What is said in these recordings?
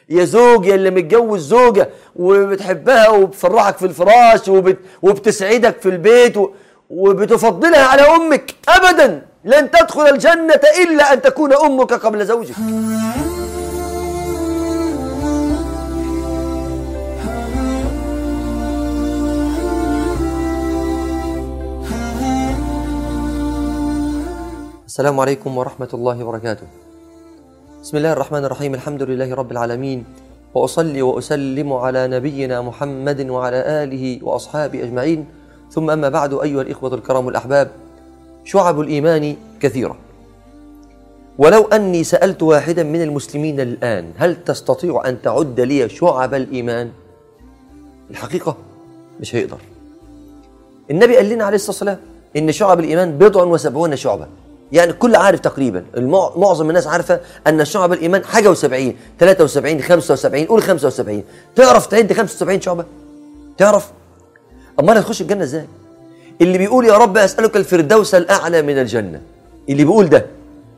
يا زوج يا اللي متجوز زوجة وبتحبها وبتفرحك في الفراش وبت وبتسعدك في البيت و وبتفضلها على أمك أبدا لن تدخل الجنة إلا أن تكون أمك قبل زوجك السلام عليكم ورحمة الله وبركاته بسم الله الرحمن الرحيم الحمد لله رب العالمين وأصلي وأسلم على نبينا محمد وعلى آله وأصحابه أجمعين ثم أما بعد أيها الإخوة الكرام الأحباب شعب الإيمان كثيرة ولو أني سألت واحدا من المسلمين الآن هل تستطيع أن تعد لي شعب الإيمان الحقيقة مش هيقدر النبي قال لنا عليه الصلاة والسلام إن شعب الإيمان بضع وسبعون شعبة يعني الكل عارف تقريبا المع- معظم الناس عارفة أن شعب الإيمان حاجة وسبعين 73 75 قول 75 تعرف تعد 75 شعبة تعرف أمال هتخش الجنة إزاي اللي بيقول يا رب أسألك الفردوس الأعلى من الجنة اللي بيقول ده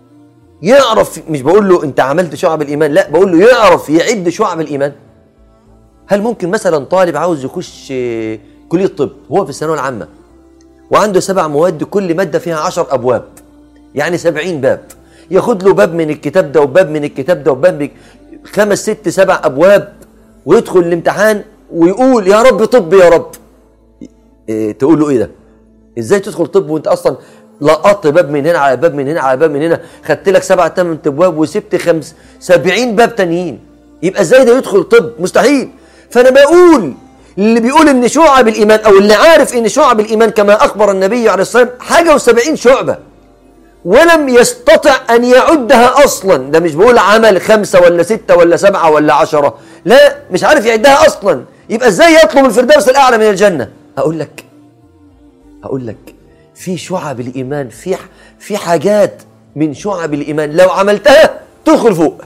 يعرف مش بقول له أنت عملت شعب الإيمان لا بقول له يعرف يعد شعب الإيمان هل ممكن مثلا طالب عاوز يخش آه، كلية طب هو في الثانوية العامة وعنده سبع مواد كل مادة فيها عشر أبواب يعني سبعين باب ياخد له باب من الكتاب ده وباب من الكتاب ده وباب من خمس ست سبع أبواب ويدخل الامتحان ويقول يا رب طب يا رب إيه تقول له ايه ده ازاي تدخل طب وانت اصلا لقطت باب من هنا على باب من هنا على باب من هنا خدت لك سبع ثمان ابواب وسبت خمس سبعين باب تانيين يبقى ازاي ده يدخل طب مستحيل فانا بقول اللي بيقول ان شعب الايمان او اللي عارف ان شعب الايمان كما اخبر النبي عليه الصلاه والسلام حاجه وسبعين شعبه ولم يستطع أن يعدها أصلا ده مش بقول عمل خمسة ولا ستة ولا سبعة ولا عشرة لا مش عارف يعدها أصلا يبقى إزاي يطلب الفردوس الأعلى من الجنة أقول لك أقول لك في شعب الإيمان في في حاجات من شعب الإيمان لو عملتها تدخل فوق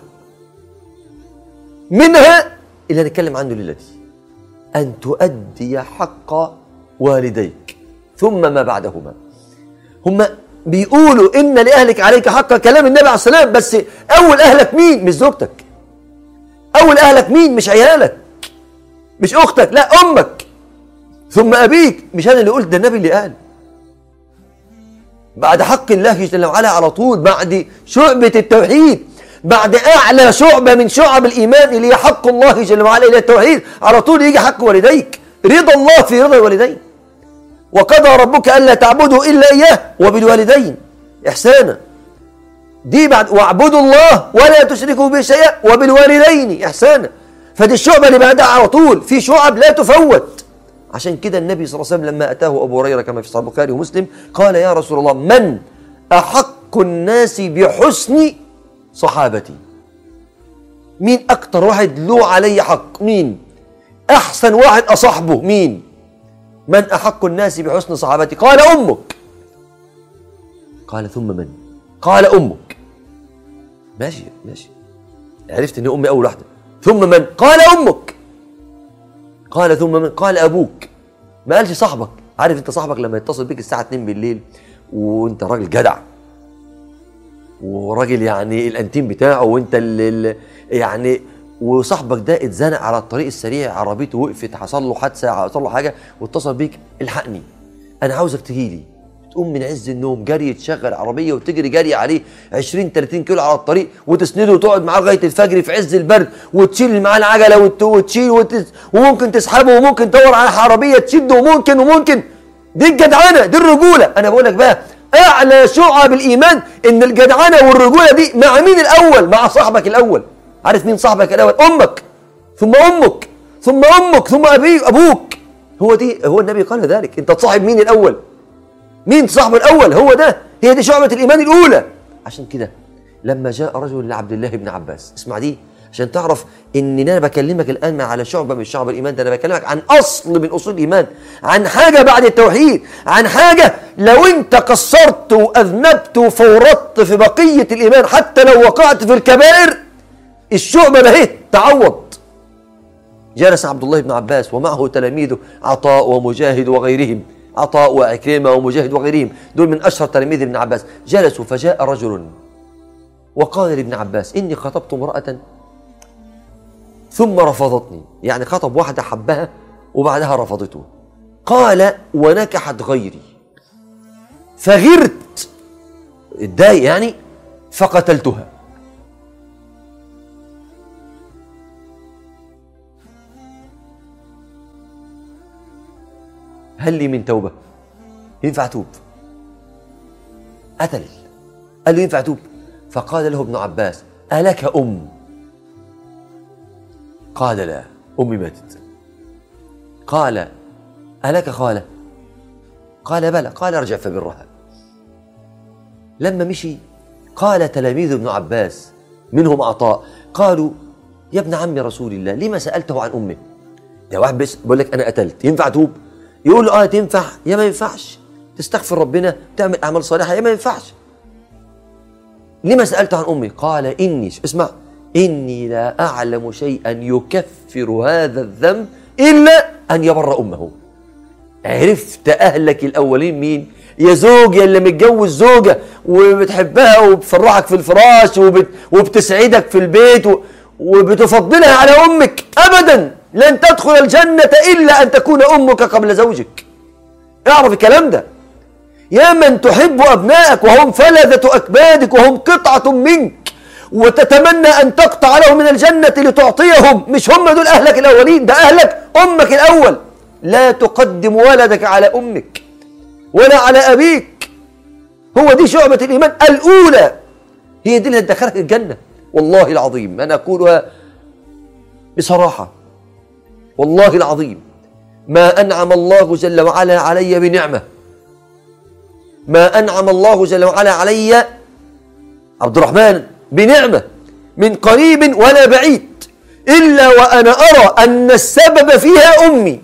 منها اللي هنتكلم عنه دلوقتي أن تؤدي حق والديك ثم ما بعدهما هم بيقولوا ان لاهلك عليك حقا كلام النبي عليه السلام بس اول اهلك مين مش زوجتك اول اهلك مين مش عيالك مش اختك لا امك ثم ابيك مش انا اللي قلت ده النبي اللي قال بعد حق الله جل وعلا على طول بعد شعبة التوحيد بعد أعلى شعبة من شعب الإيمان اللي هي حق الله جل وعلا إلى التوحيد على طول يجي حق والديك رضا الله في رضا الوالدين وقضى ربك ألا تعبدوا إلا إياه وبالوالدين إحسانا دي بعد واعبدوا الله ولا تشركوا به شيئا وبالوالدين إحسانا فدي الشعبة اللي بعدها على طول في شعب لا تفوت عشان كده النبي صلى الله عليه وسلم لما أتاه أبو هريرة كما في صحيح البخاري ومسلم قال يا رسول الله من أحق الناس بحسن صحابتي مين أكتر واحد له علي حق مين أحسن واحد أصحبه مين من أحق الناس بحسن صحابتي قال أمك قال ثم من قال أمك ماشي ماشي عرفت ان امي اول واحده ثم من قال امك قال ثم من قال ابوك ما قالش صاحبك عارف انت صاحبك لما يتصل بيك الساعه 2 بالليل وانت راجل جدع وراجل يعني الانتيم بتاعه وانت اللي يعني وصاحبك ده اتزنق على الطريق السريع عربيته وقفت حصل له حادثه حصل له حاجه واتصل بيك الحقني انا عاوزك تجي لي تقوم من عز النوم جري تشغل عربيه وتجري جري عليه 20 30 كيلو على الطريق وتسنده وتقعد معاه لغايه الفجر في عز البرد وتشيل معاه العجله وت- وتشيل وت... وممكن تسحبه وممكن تدور على عربيه تشده وممكن وممكن دي الجدعنه دي الرجوله انا بقول لك بقى اعلى شعب الايمان ان الجدعنه والرجوله دي مع مين الاول مع صاحبك الاول عارف مين صاحبك الاول امك ثم امك ثم امك ثم ابيك ابوك هو دي هو النبي قال ذلك انت تصاحب مين الاول مين صاحبه الاول هو ده هي دي شعبة الايمان الاولى عشان كده لما جاء رجل لعبد الله بن عباس اسمع دي عشان تعرف ان انا بكلمك الان على شعبة من شعب الايمان ده انا بكلمك عن اصل من اصول الايمان عن حاجة بعد التوحيد عن حاجة لو انت قصرت واذنبت وفورطت في بقية الايمان حتى لو وقعت في الكبائر الشعبة ده اهي تعوض جلس عبد الله بن عباس ومعه تلاميذه عطاء ومجاهد وغيرهم عطاء وعكرمة ومجاهد وغيرهم دول من أشهر تلاميذ ابن عباس جلسوا فجاء رجل وقال لابن عباس إني خطبت امرأة ثم رفضتني يعني خطب واحدة حبها وبعدها رفضته قال ونكحت غيري فغرت اتضايق يعني فقتلتها هل لي من توبة ينفع توب قتل قال له ينفع توب فقال له ابن عباس ألك أم قال لا أمي ماتت قال ألك خالة قال بلى قال ارجع فبرها لما مشي قال تلاميذ ابن عباس منهم عطاء قالوا يا ابن عم رسول الله لما سألته عن أمه ده واحد بس بقول لك أنا قتلت ينفع توب يقول له اه تنفع يا ما ينفعش تستغفر ربنا تعمل أعمال صالحة يا ما ينفعش لما سألت عن أمي قال إني اسمع إني لا أعلم شيئا يكفر هذا الذنب إلا أن يبر أمه عرفت أهلك الأولين مين يا زوج يا اللي متجوز زوجة وبتحبها وبتفرحك في الفراش وبت وبتسعدك في البيت و وبتفضلها على أمك أبدا لن تدخل الجنة إلا أن تكون أمك قبل زوجك اعرف الكلام ده يا من تحب أبنائك وهم فلذة أكبادك وهم قطعة منك وتتمنى أن تقطع لهم من الجنة لتعطيهم مش هم دول أهلك الأولين ده أهلك أمك الأول لا تقدم ولدك على أمك ولا على أبيك هو دي شعبة الإيمان الأولى هي دي اللي هتدخلك الجنة والله العظيم أنا أقولها بصراحة والله العظيم ما أنعم الله جل وعلا علي بنعمة ما أنعم الله جل وعلا علي عبد الرحمن بنعمة من قريب ولا بعيد إلا وأنا أرى أن السبب فيها أمي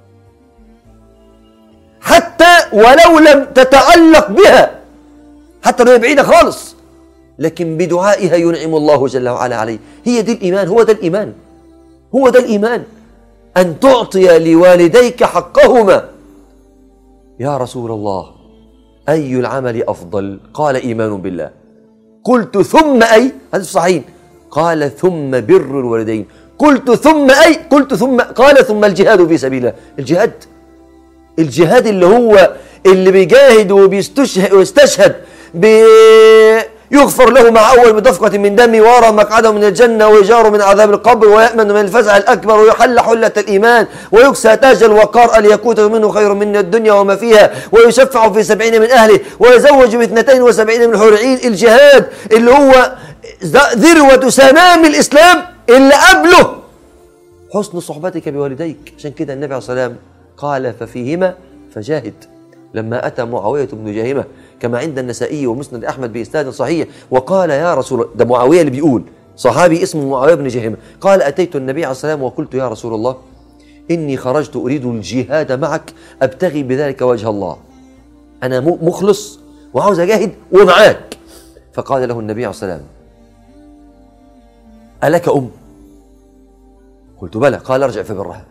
حتى ولو لم تتعلق بها حتى لو هي بعيدة خالص لكن بدعائها ينعم الله جل وعلا عليه هي دي الإيمان هو ده الإيمان هو ده الإيمان أن تعطي لوالديك حقهما يا رسول الله أي العمل أفضل قال إيمان بالله قلت ثم أي هذا صحيح قال ثم بر الوالدين قلت ثم أي قلت ثم قال ثم الجهاد في سبيل الله الجهاد الجهاد اللي هو اللي بيجاهد وبيستشهد ويستشهد يغفر له مع أول بدفقة من دم ويرى مقعده من الجنة ويجار من عذاب القبر ويأمن من الفزع الأكبر ويحل حلة الإيمان ويكسى تاج الوقار الياقوت منه خير من الدنيا وما فيها ويشفع في سبعين من أهله ويزوج باثنتين وسبعين من حور العين الجهاد اللي هو ذروة سنام الإسلام اللي قبله حسن صحبتك بوالديك عشان كده النبي عليه الصلاة والسلام قال ففيهما فجاهد لما أتى معاوية بن جاهمة كما عند النسائي ومسند أحمد بإسناد صحيح وقال يا رسول ده معاوية اللي بيقول صحابي اسمه معاوية بن جاهمة قال أتيت النبي عليه الصلاة والسلام وقلت يا رسول الله إني خرجت أريد الجهاد معك أبتغي بذلك وجه الله أنا مخلص وعاوز أجاهد ومعاك فقال له النبي عليه الصلاة والسلام ألك أم قلت بلى قال ارجع فبرها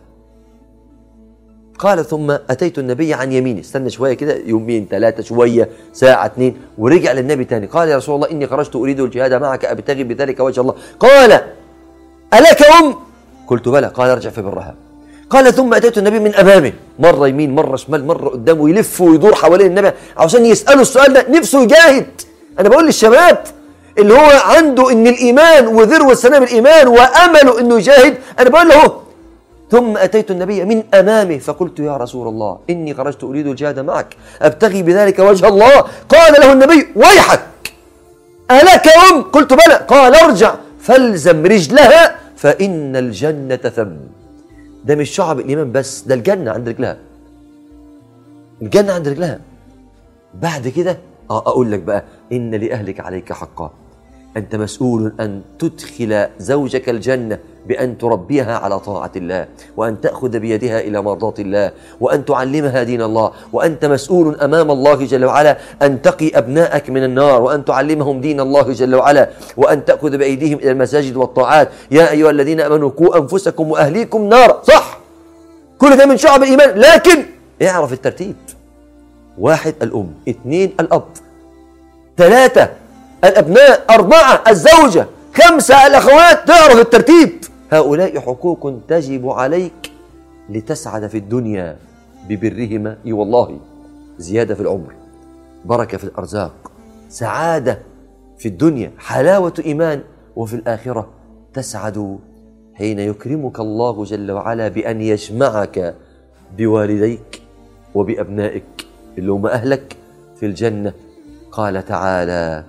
قال ثم أتيت النبي عن يميني استنى شوية كده يومين ثلاثة شوية ساعة اثنين ورجع للنبي تاني قال يا رسول الله إني خرجت أريد الجهاد معك أبتغي بذلك وجه الله قال ألك أم قلت بلى قال ارجع فبرها قال ثم أتيت النبي من أمامه مرة يمين مرة شمال مرة قدامه يلف ويدور حوالين النبي عشان يسأله السؤال ده نفسه يجاهد أنا بقول للشباب اللي هو عنده ان الايمان وذروه سلام الايمان وامله انه يجاهد انا بقول له ثم أتيت النبي من أمامه فقلت يا رسول الله إني خرجت أريد الجهاد معك أبتغي بذلك وجه الله قال له النبي ويحك ألك أم قلت بلى قال ارجع فالزم رجلها فإن الجنة ثم ده مش شعب الإيمان بس ده الجنة عند رجلها الجنة عند رجلها بعد كده اه اقول لك بقى ان لاهلك عليك حقا انت مسؤول ان تدخل زوجك الجنه بأن تربيها على طاعة الله وأن تأخذ بيدها إلى مرضاة الله وأن تعلمها دين الله وأنت مسؤول أمام الله جل وعلا أن تقي أبنائك من النار وأن تعلمهم دين الله جل وعلا وأن تأخذ بأيديهم إلى المساجد والطاعات يا أيها الذين آمنوا قوا أنفسكم وأهليكم نارا صح كل ده من شعب الإيمان لكن اعرف الترتيب واحد الأم اثنين الأب ثلاثة الأبناء أربعة الزوجة خمسة الأخوات تعرف الترتيب هؤلاء حقوق تجب عليك لتسعد في الدنيا ببرهما اي والله زياده في العمر بركه في الارزاق سعاده في الدنيا حلاوه ايمان وفي الاخره تسعد حين يكرمك الله جل وعلا بان يجمعك بوالديك وبابنائك اللي هم اهلك في الجنه قال تعالى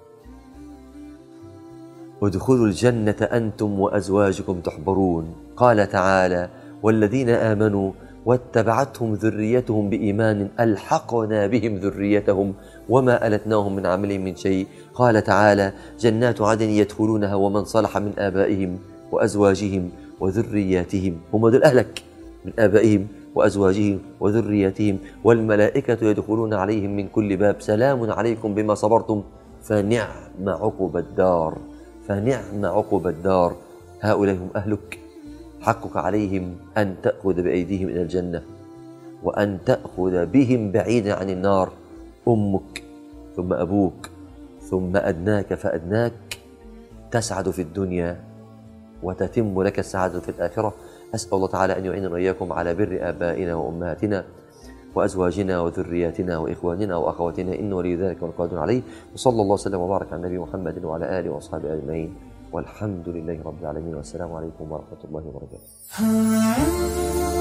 ادخلوا الجنة أنتم وأزواجكم تحبرون قال تعالى والذين آمنوا واتبعتهم ذريتهم بإيمان ألحقنا بهم ذريتهم وما ألتناهم من عملهم من شيء قال تعالى جنات عدن يدخلونها ومن صلح من آبائهم وأزواجهم وذرياتهم هم دول أهلك من آبائهم وأزواجهم وذرياتهم والملائكة يدخلون عليهم من كل باب سلام عليكم بما صبرتم فنعم عقب الدار فنعم عقب الدار هؤلاء هم أهلك حقك عليهم أن تأخذ بأيديهم إلى الجنة وأن تأخذ بهم بعيدا عن النار أمك ثم أبوك ثم أدناك فأدناك تسعد في الدنيا وتتم لك السعادة في الآخرة أسأل الله تعالى أن يعيننا وإياكم على بر آبائنا وأمهاتنا وأزواجنا وذرياتنا وإخواننا وأخواتنا إن ولي ذلك والقادر عليه وصلى الله وسلم وبارك على النبي محمد وعلى آله وأصحابه أجمعين والحمد لله رب العالمين والسلام عليكم ورحمة الله وبركاته